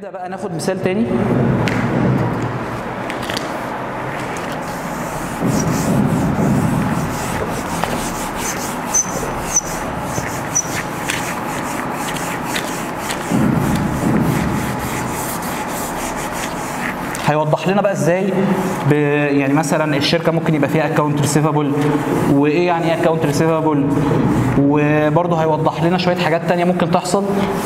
نبدا بقى ناخد مثال تاني هيوضح لنا بقى ازاي ب يعني مثلا الشركه ممكن يبقى فيها اكونت ريسيفبل وايه يعني ايه اكونت ريسيفبل وبرضه هيوضح لنا شويه حاجات تانية ممكن تحصل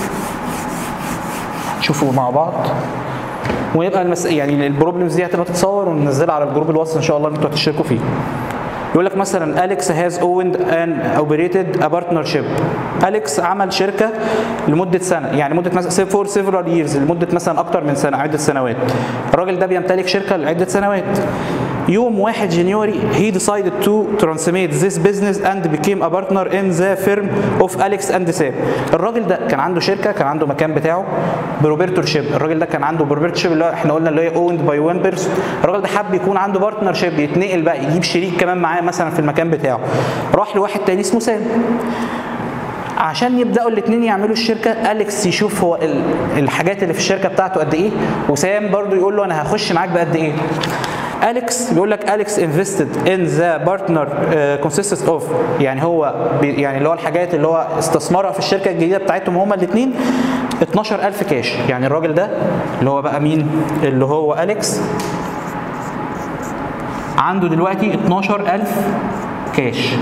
شوفوا مع بعض ويبقى المس... يعني البروبلمز دي هتبقى تتصور وننزلها على الجروب الواتس ان شاء الله ان انتوا هتشتركوا فيه يقول لك مثلا اليكس هاز اوند ان اوبريتد ا بارتنرشيب اليكس عمل شركه لمده سنه يعني مده مثلا فور سيفرال ييرز لمده مثلا اكتر من سنه عده سنوات الراجل ده بيمتلك شركه لعده سنوات يوم 1 جانيوري he decided to transmit this business and became a partner in the firm of Alex and Sam الراجل ده كان عنده شركه كان عنده مكان بتاعه بروبرتور شيب الراجل ده كان عنده بروبرتور شيب اللي هو احنا قلنا اللي هي owned by one person الراجل ده حب يكون عنده بارتنر شيب يتنقل بقى يجيب شريك كمان معاه مثلا في المكان بتاعه راح لواحد تاني اسمه سام عشان يبداوا الاثنين يعملوا الشركه اليكس يشوف هو ال- الحاجات اللي في الشركه بتاعته قد ايه وسام برضو يقول له انا هخش معاك بقد ايه اليكس بيقول لك اليكس انفستد ان ذا بارتنر كونسيستس اوف يعني هو بي يعني اللي هو الحاجات اللي هو استثمرها في الشركه الجديده بتاعتهم هما الاثنين 12000 كاش يعني الراجل ده اللي هو بقى مين اللي هو اليكس عنده دلوقتي 12000 كاش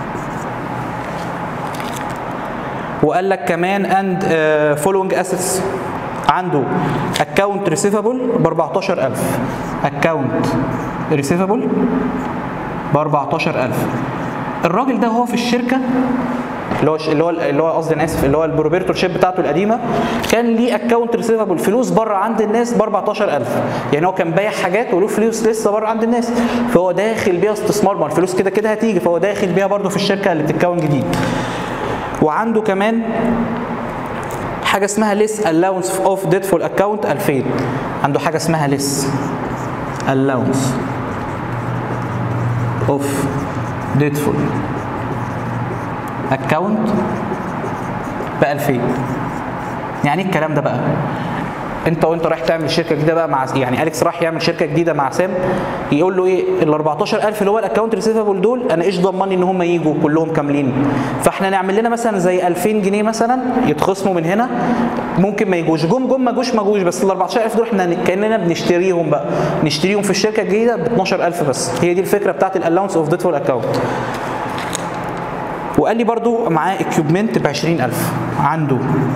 وقال لك كمان اند فولوينج اسيتس عنده اكونت ريسيفبل ب 14000 اكونت ريسيفبل ب 14000 الراجل ده هو في الشركه اللي هو اللي هو اللي هو قصدي انا اسف اللي هو البروبرتور شيب بتاعته القديمه كان ليه اكونت ريسيفبل فلوس بره عند الناس ب 14000 يعني هو كان بايع حاجات وله فلوس لسه بره عند الناس فهو داخل بيها استثمار ما الفلوس كده كده هتيجي فهو داخل بيها برده في الشركه اللي بتتكون جديد وعنده كمان حاجه اسمها ليس الاونس اوف ديتفول اكونت 2000 عنده حاجه اسمها ليس الاونس اوف ديتفول اكونت ب 2000 يعني ايه الكلام ده بقى انت وانت رايح تعمل شركه جديده بقى مع يعني اليكس راح يعمل شركه جديده مع سام يقول له ايه ال 14000 اللي هو الاكونت ريسيفبل دول انا ايش ضمني ان هم يجوا كلهم كاملين فاحنا نعمل لنا مثلا زي 2000 جنيه مثلا يتخصموا من هنا ممكن ما يجوش جم جم ما جوش ما جوش بس ال 14000 دول احنا كاننا بنشتريهم بقى نشتريهم في الشركه الجديده ب 12000 بس هي دي الفكره بتاعت الالاونس اوف ديتفول اكونت وقال لي برضو معاه اكيوبمنت ب 20000 عنده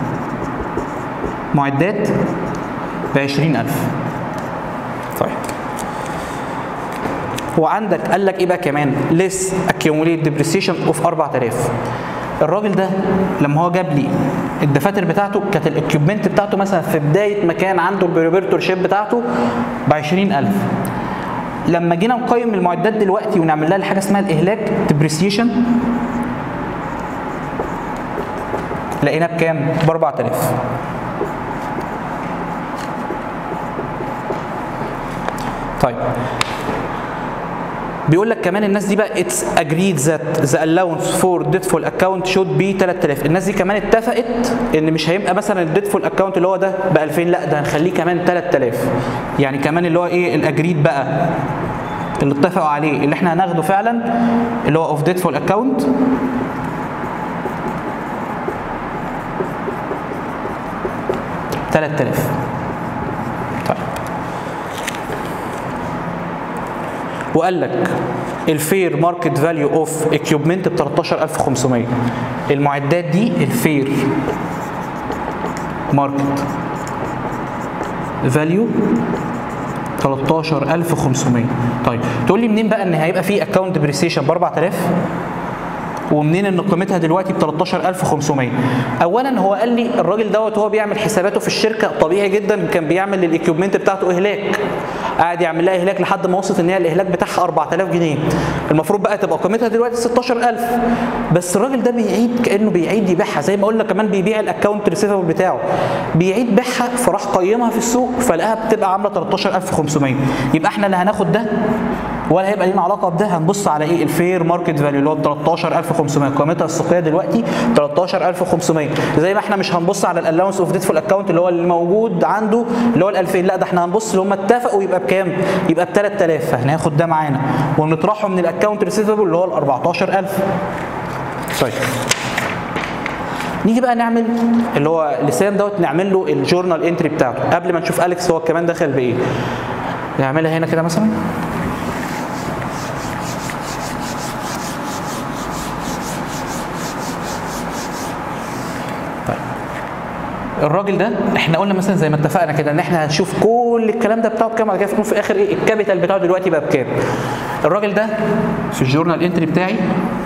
معدات ب 20000 طيب وعندك قال لك ايه بقى كمان ليس اكيوموليت ديبريسيشن اوف 4000 الراجل ده لما هو جاب لي الدفاتر بتاعته كانت الاكيوبمنت بتاعته مثلا في بدايه ما كان عنده البروبرتور شيب بتاعته ب 20000 لما جينا نقيم المعدات دلوقتي ونعمل لها حاجه اسمها الاهلاك ديبريسيشن لقينا بكام؟ ب 4000 طيب بيقول لك كمان الناس دي بقى اتس اجريد ذات ذا الاونس فور ديتفول اكونت شود بي 3000 الناس دي كمان اتفقت ان مش هيبقى مثلا الديتفول اكونت اللي هو ده ب 2000 لا ده هنخليه كمان 3000 يعني كمان اللي هو ايه الاجريد بقى اللي اتفقوا عليه اللي احنا هناخده فعلا اللي هو اوف ديتفول اكونت تلات آلاف طيب وقال لك الفير ماركت فاليو اوف اكيوبمنت ب 13500 المعدات دي الفير ماركت فاليو 13500 طيب تقول لي منين بقى ان هيبقى في اكونت بريسيشن ب 4000 ومنين ان قيمتها دلوقتي ب 13500 اولا هو قال لي الراجل دوت وهو بيعمل حساباته في الشركه طبيعي جدا كان بيعمل للاكيوبمنت بتاعته اهلاك قاعد يعمل لها اهلاك لحد ما وصلت ان هي الاهلاك بتاعها 4000 جنيه المفروض بقى تبقى قيمتها دلوقتي 16000 بس الراجل ده بيعيد كانه بيعيد يبيعها زي ما قلنا كمان بيبيع الاكونت ريسيفبل بتاعه بيعيد بيعها فراح قيمها في السوق فلقاها بتبقى عامله 13500 يبقى احنا اللي هناخد ده ولا هيبقى لينا علاقه بده هنبص على ايه الفير ماركت فاليو اللي هو 13500 قيمتها السوقيه دلوقتي 13500 زي ما احنا مش هنبص على الالاونس اوف ديتفول اكونت اللي هو اللي موجود عنده اللي هو ال 2000 لا ده احنا هنبص اللي هم اتفقوا يبقى بكام يبقى ب 3000 فهناخد ده معانا ونطرحه من الاكونت ريسيفبل اللي هو ال 14000 طيب نيجي بقى نعمل اللي هو لسان دوت نعمل له الجورنال انتري بتاعته قبل ما نشوف اليكس هو كمان دخل بايه نعملها هنا كده مثلا طيب الراجل ده احنا قلنا مثلا زي ما اتفقنا كده ان احنا هنشوف كل الكلام ده بتاعه بكام بعد كده يكون في الاخر ايه الكابيتال بتاعه دلوقتي بقى بكام الراجل ده في الجورنال انتري بتاعي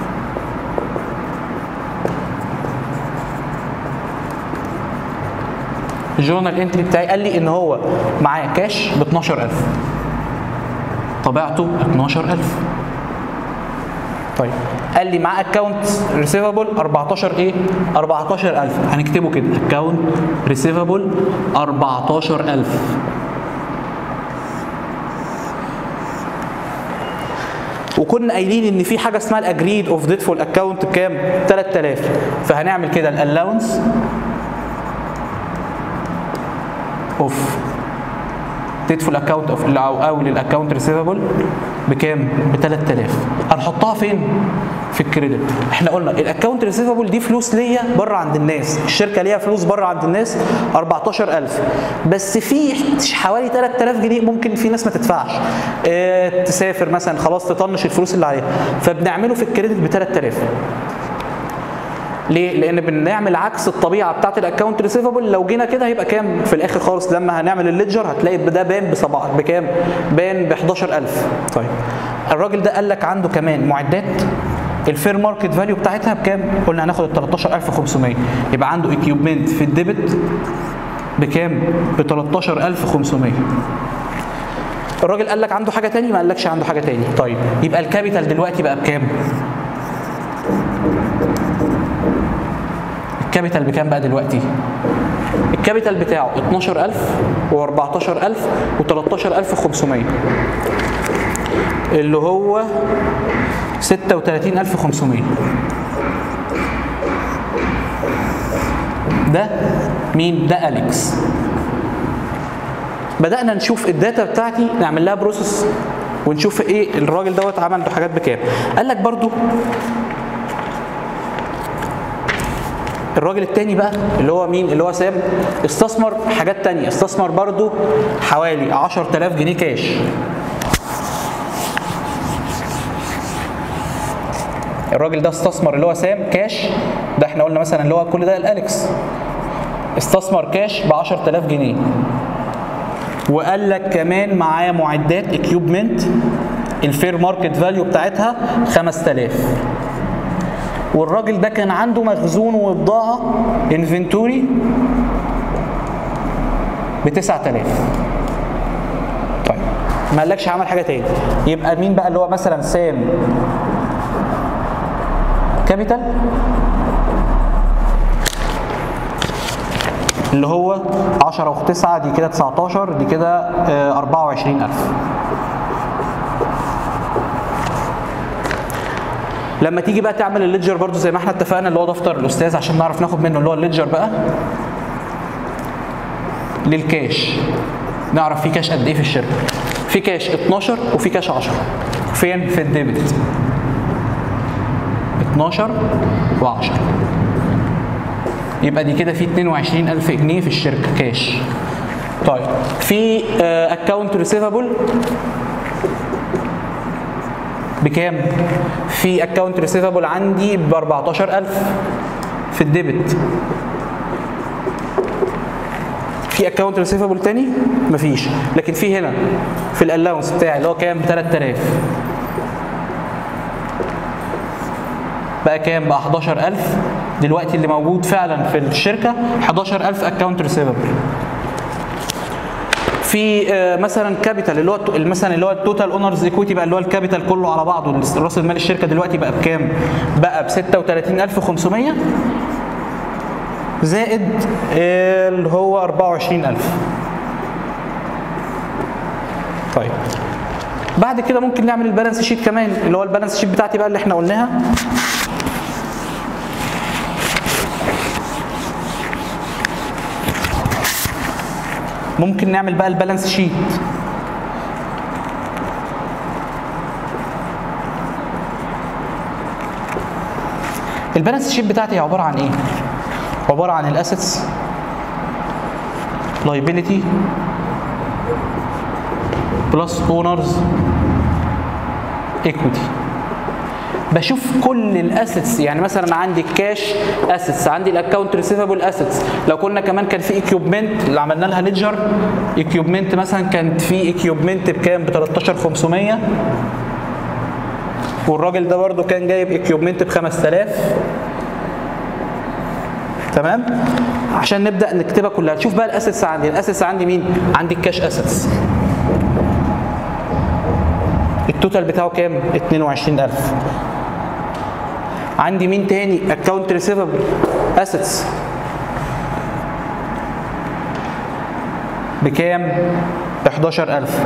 الجورنال انتري بتاعي قال لي ان هو معاه كاش ب 12000 طبيعته 12000 طيب قال لي معاه اكونت ريسيفبل 14 ايه 14000 هنكتبه كده اكونت ريسيفبل 14000 وكنا قايلين ان في حاجه اسمها الاجريد اوف ديتفول اكونت بكام 3000 فهنعمل كده الالاونس اوف تدفل اكونت اوف او او للاكونت ريسيفبل بكام؟ ب 3000 هنحطها فين؟ في الكريدت احنا قلنا الاكونت ريسيفبل دي فلوس ليا بره عند الناس الشركه ليها فلوس بره عند الناس 14000 بس في حوالي 3000 جنيه ممكن في ناس ما تدفعش اه تسافر مثلا خلاص تطنش الفلوس اللي عليها فبنعمله في الكريدت ب 3000 ليه؟ لان بنعمل عكس الطبيعه بتاعت الاكونت ريسيفبل لو جينا كده هيبقى كام في الاخر خالص لما هنعمل الليدجر هتلاقي ده بان بسبعة بكام؟ بان ب 11000 طيب الراجل ده قال لك عنده كمان معدات الفير ماركت فاليو بتاعتها بكام؟ قلنا هناخد ال 13500 يبقى عنده اكيوبمنت في الديبت بكام؟ ب 13500 الراجل قال لك عنده حاجه تاني ما قالكش عنده حاجه تاني طيب يبقى الكابيتال دلوقتي بقى بكام؟ الكابيتال بكام بقى دلوقتي؟ الكابيتال بتاعه 12000 و14000 و13500 اللي هو 36500 ده مين؟ ده أليكس بدأنا نشوف الداتا بتاعتي نعمل لها بروسس ونشوف ايه الراجل دوت عمل له حاجات بكام قال لك برضو الراجل التاني بقى اللي هو مين اللي هو سام استثمر حاجات تانية استثمر برضو حوالي 10000 جنيه كاش الراجل ده استثمر اللي هو سام كاش ده احنا قلنا مثلا اللي هو كل ده الاليكس استثمر كاش ب 10000 جنيه وقال لك كمان معايا معدات اكيوبمنت الفير ماركت فاليو بتاعتها 5000 والراجل ده كان عنده مخزون وبضاعه انفنتوري ب 9000 طيب ما قالكش عمل حاجه تاني يبقى مين بقى اللي هو مثلا سام كابيتال اللي هو 10 و 9 دي كده 19 دي كده آه، 24000 لما تيجي بقى تعمل الليدجر برضو زي ما احنا اتفقنا اللي هو دفتر الاستاذ عشان نعرف ناخد منه اللي هو الليدجر بقى للكاش نعرف في كاش قد ايه في الشركه في كاش 12 وفي كاش 10 فين في الديبت 12 و10 يبقى دي كده في 22000 جنيه في الشركه كاش طيب في اكونت ريسيفبل بكام؟ في اكونت ريسيفبل عندي ب 14000 في الديبت في اكونت ريسيفبل تاني؟ مفيش لكن في هنا في الالاونس بتاعي اللي هو كام؟ 3000 بقى كام؟ بقى 11000 دلوقتي اللي موجود فعلا في الشركه 11000 اكونت ريسيفبل في آه، مثلا كابيتال اللي هو الت- مثلا اللي هو التوتال اونرز ايكويتي بقى اللي هو الكابيتال كله على بعضه راس المال الشركه دلوقتي بقى بكام؟ بقى ب 36500 زائد آه، اللي هو 24000 طيب بعد كده ممكن نعمل البالانس شيت كمان اللي هو البالانس شيت بتاعتي بقى اللي احنا قلناها ممكن نعمل بقى البالانس شيت البالانس شيت بتاعتي عباره عن ايه عباره عن الاسيتس liability بلس اونرز equity بشوف كل الاسيتس يعني مثلا عندي الكاش اسيتس عندي الاكونت ريسيفبل اسيتس لو كنا كمان كان في اكيوبمنت اللي عملنا لها ليدجر اكيوبمنت مثلا كانت في اكيوبمنت بكام ب 13500 والراجل ده برده كان جايب اكيوبمنت ب 5000 تمام عشان نبدا نكتبها كلها شوف بقى الاسيتس عندي الاسيتس عندي مين عندي الكاش اسيتس التوتال بتاعه كام 22000 عندي مين تاني اكونت ريسيفبل اسيتس بكام ب 11000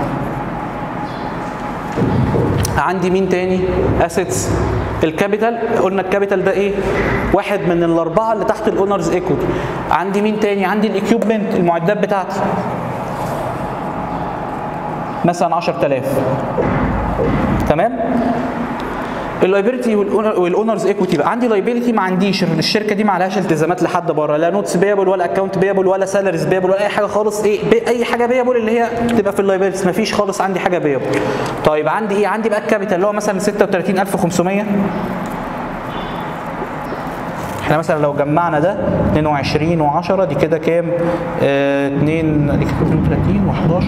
عندي مين تاني اسيتس الكابيتال قلنا الكابيتال ده ايه واحد من الاربعه اللي تحت الاونرز ايكوتي عندي مين تاني عندي الاكيوبمنت المعدات بتاعتي مثلا 10000 تمام اللايبيلتي والاونرز ايكويتي بقى عندي لايبيلتي ما عنديش الشركه دي ما عليهاش التزامات لحد بره لا نوتس بيبل ولا اكونت بيبل ولا سالاريز بيبل ولا اي حاجه خالص ايه بي اي حاجه بيبل اللي هي تبقى في اللايبيلتيز ما فيش خالص عندي حاجه بيبل طيب عندي ايه عندي بقى الكابيتال اللي هو مثلا 36500 احنا مثلا لو جمعنا ده 22 و10 دي كده كام؟ 2 دي كده 32 و11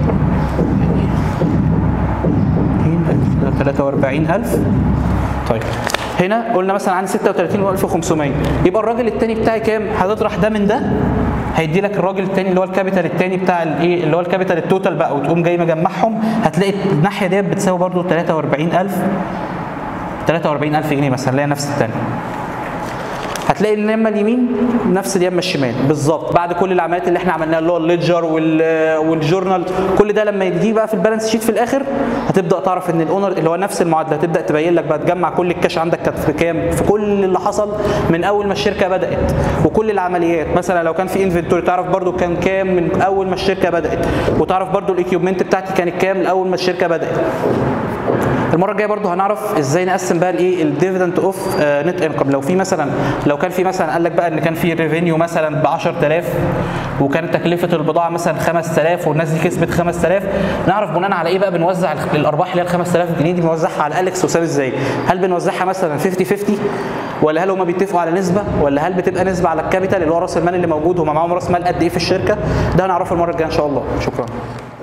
43000 طيب هنا قلنا مثلا عندي 36500 يبقى الراجل الثاني بتاعي كام؟ هتطرح ده من ده هيدي لك الراجل الثاني اللي هو الكابيتال الثاني بتاع الايه اللي هو الكابيتال التوتال بقى وتقوم جاي مجمعهم هتلاقي الناحيه ديت بتساوي برده 43000 43000 جنيه مثلا اللي هي نفس الثانيه هتلاقي اليمه اليمين نفس اليمه الشمال بالظبط بعد كل العمليات اللي احنا عملناها اللي هو الليدجر والجورنال كل ده لما يجي بقى في البالانس شيت في الاخر هتبدا تعرف ان الاونر اللي هو نفس المعادله هتبدا تبين لك بقى تجمع كل الكاش عندك كانت في كام في كل اللي حصل من اول ما الشركه بدات وكل العمليات مثلا لو كان في انفنتوري تعرف برده كان كام من اول ما الشركه بدات وتعرف برده الاكيوبمنت بتاعتي كانت كام من اول ما الشركه بدات المره الجايه برضو هنعرف ازاي نقسم بقى الايه الديفيدند اوف نت انكم لو في مثلا لو كان في مثلا قال لك بقى ان كان في ريفينيو مثلا ب 10000 وكانت تكلفه البضاعه مثلا 5000 والناس دي كسبت 5000 نعرف بناء على ايه بقى بنوزع الارباح اللي هي ال 5000 جنيه دي بنوزعها على اليكس وسام ازاي هل بنوزعها مثلا 50 50 ولا هل هما بيتفقوا على نسبه ولا هل بتبقى نسبه على الكابيتال اللي هو راس المال اللي موجود هما معاهم راس مال قد ايه في الشركه ده هنعرفه المره الجايه ان شاء الله شكرا